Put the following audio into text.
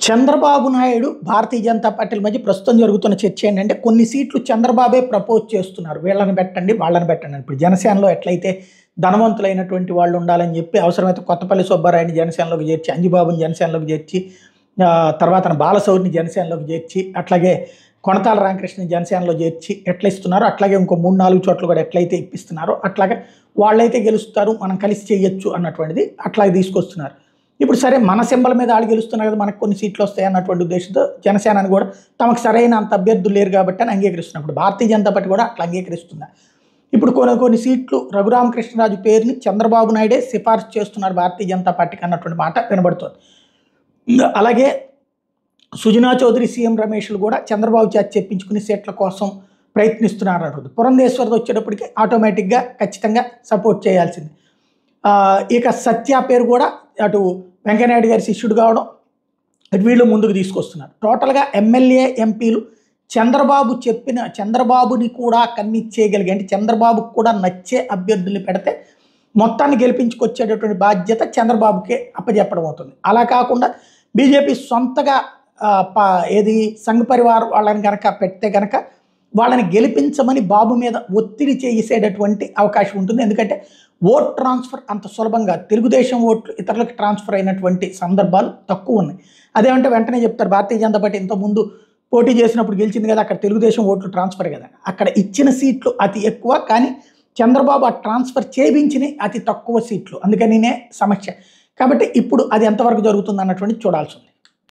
చంద్రబాబు నాయుడు భారతీయ జనతా పార్టీల మధ్య ప్రస్తుతం జరుగుతున్న చర్చ ఏంటంటే కొన్ని సీట్లు చంద్రబాబే ప్రపోజ్ చేస్తున్నారు వీళ్ళని పెట్టండి వాళ్ళని పెట్టండి అని. ఇప్పుడు జనసేనలో ఎట్లయితే ధనవంతులైనటువంటి వాళ్ళు ఉండాలని చెప్పి అవసరమైతే కొత్తపల్లి సుబ్బారాయుని జనసేనలోకి చేర్చి అంజిబాబుని జనసేనలోకి చేర్చి ఆ, తర్వాత బాలసౌరిని జనసేనలోకి చేర్చి అట్లాగే కొనతాల రామకృష్ణని జనసేనలో చేర్చి ఎట్లా ఇస్తున్నారో అట్లాగే ఇంకో మూడు నాలుగు చోట్ల కూడా ఎట్లయితే ఇప్పిస్తున్నారో అట్లాగే వాళ్ళైతే గెలుస్తారు మనం కలిసి చేయొచ్చు అన్నటువంటిది అట్లాగే తీసుకొస్తున్నారు ఇప్పుడు సరే మన సింబల్ మీద ఆళ్ళు గెలుస్తున్నారు కదా మనకు కొన్ని సీట్లు వస్తాయి అన్నటువంటి ఉద్దేశంతో జనసేనని కూడా తమకు సరైన అంత అభ్యర్థులు లేరు కాబట్టి అని అంగీకరిస్తున్నారు ఇప్పుడు భారతీయ జనతా పార్టీ కూడా అట్లా అంగీకరిస్తుంది ఇప్పుడు కొన్ని కొన్ని సీట్లు రఘురామకృష్ణరాజు పేరుని చంద్రబాబు నాయుడే సిఫార్సు చేస్తున్నారు భారతీయ జనతా పార్టీకి అన్నటువంటి మాట వినబడుతోంది ఇంకా అలాగే సుజనా చౌదరి సీఎం రమేష్లు కూడా చంద్రబాబు చేత చెప్పించుకుని సీట్ల కోసం ప్రయత్నిస్తున్నారు అంటుంది పురంధేశ్వరది వచ్చేటప్పటికి ఆటోమేటిక్గా ఖచ్చితంగా సపోర్ట్ చేయాల్సింది ఆ, ఇక సత్య పేరు కూడా అటు వెంకయ్యనాయుడు గారి శిష్యుడు కావడం అటు వీళ్ళు ముందుకు తీసుకొస్తున్నారు టోటల్గా ఎమ్మెల్యే ఎంపీలు చంద్రబాబు చెప్పిన చంద్రబాబుని కూడా కన్విన్స్ చేయగలిగే అంటే చంద్రబాబుకు కూడా నచ్చే అభ్యర్థుల్ని పెడితే మొత్తాన్ని గెలిపించుకొచ్చేటటువంటి బాధ్యత చంద్రబాబుకే అప్పచెప్పడం అవుతుంది అలా కాకుండా బీజేపీ సొంతగా ఆ, ప- ఏది సంఘ్ పరివార్ వాళ్ళని కనుక పెడితే కనుక వాళ్ళని గెలిపించమని బాబు మీద ఒత్తిడి చేసేటటువంటి అవకాశం ఉంటుంది ఎందుకంటే ఓట్ ట్రాన్స్ఫర్ అంత సులభంగా తెలుగుదేశం ఓట్లు ఇతరులకు ట్రాన్స్ఫర్ అయినటువంటి సందర్భాలు తక్కువ ఉన్నాయి అదేమంటే వెంటనే చెప్తారు భారతీయ జనతా పార్టీ ఇంతకుముందు పోటీ చేసినప్పుడు గెలిచింది కదా అక్కడ తెలుగుదేశం ఓట్లు ట్రాన్స్ఫర్ కదా అక్కడ ఇచ్చిన సీట్లు అతి ఎక్కువ కానీ చంద్రబాబు ఆ ట్రాన్స్ఫర్ చేయించిన అతి తక్కువ సీట్లు అందుకనినే సమస్య కాబట్టి ఇప్పుడు అది ఎంతవరకు జరుగుతుంది అన్నటువంటి చూడాల్సి ఉంది